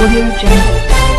Audio Jungle.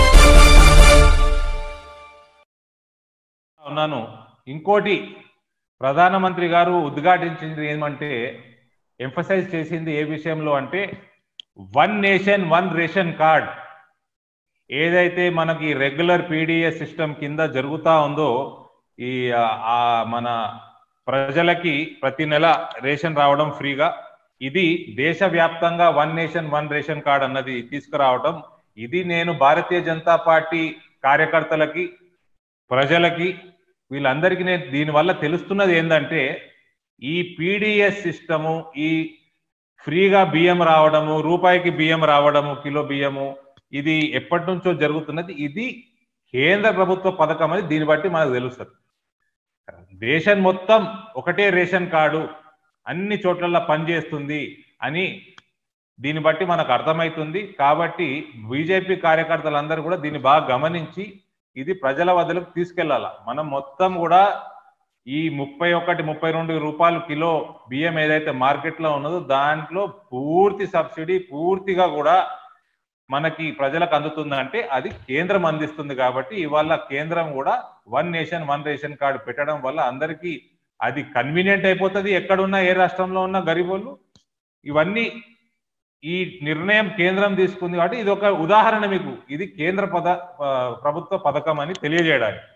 ఉన్నాను ఇంకోటి ప్రధానమంత్రి గారు ఉద్ఘాటించింది ఏమంటే ఎంఫసైజ్ చేసింది ఏ విషయంలో అంటే one nation one ration card ఏదైతే మనకి రెగ్యులర్ పీడిఎస్ సిస్టమ్ కింద జరుగుతా ఉందో ఈ ఆ, ఆ మన ప్రజలకి ప్రతి నెల రేషన్ రావడం ఫ్రీగా ఇది దేశవ్యాప్తంగా one nation one ration card అన్నది తీసుకురావడం ఇది నేను భారతీయ జనతా పార్టీ కార్యకర్తలకి ప్రజలకి వీళ్ళందరికీ నేను దీనివల్ల తెలుస్తున్నది ఏంటంటే ఈ పీడిఎస్ సిస్టము ఈ ఫ్రీగా బియ్యం రావడము రూపాయికి బియ్యం రావడము కిలో బియ్యము ఇది ఎప్పటి నుంచో జరుగుతున్నది ఇది కేంద్ర ప్రభుత్వ పథకం అని దీన్ని బట్టి మనకు తెలుస్తుంది దేశం మొత్తం ఒకటే రేషన్ కార్డు అన్ని చోట్ల పనిచేస్తుంది అని దీన్ని బట్టి మనకు అర్థమవుతుంది కాబట్టి బీజేపీ కార్యకర్తలందరూ కూడా దీన్ని బాగా గమనించి ఇది ప్రజల వద్దకు తీసుకెళ్లాల మనం మొత్తం కూడా ఈ ముప్పై ఒకటి ముప్పై రెండు రూపాయలు కిలో బియ్యం ఏదైతే మార్కెట్లో ఉన్నదో దాంట్లో పూర్తి సబ్సిడీ పూర్తిగా కూడా మనకి ప్రజలకు అందుతుందంటే అది కేంద్రం అందిస్తుంది కాబట్టి ఇవాళ కేంద్రం కూడా one nation one ration card పెట్టడం వల్ల అందరికీ అది కన్వీనియంట్ అయిపోతుంది ఎక్కడున్నా ఏ రాష్ట్రంలో ఉన్న గరీబోళ్ళు ఇవన్నీ ఈ నిర్ణయం కేంద్రం తీసుకుంది కాబట్టి ఇది ఒక ఉదాహరణ మీకు ఇది కేంద్ర పద ఆ, ప్రభుత్వ పథకం అని తెలియజేయడానికి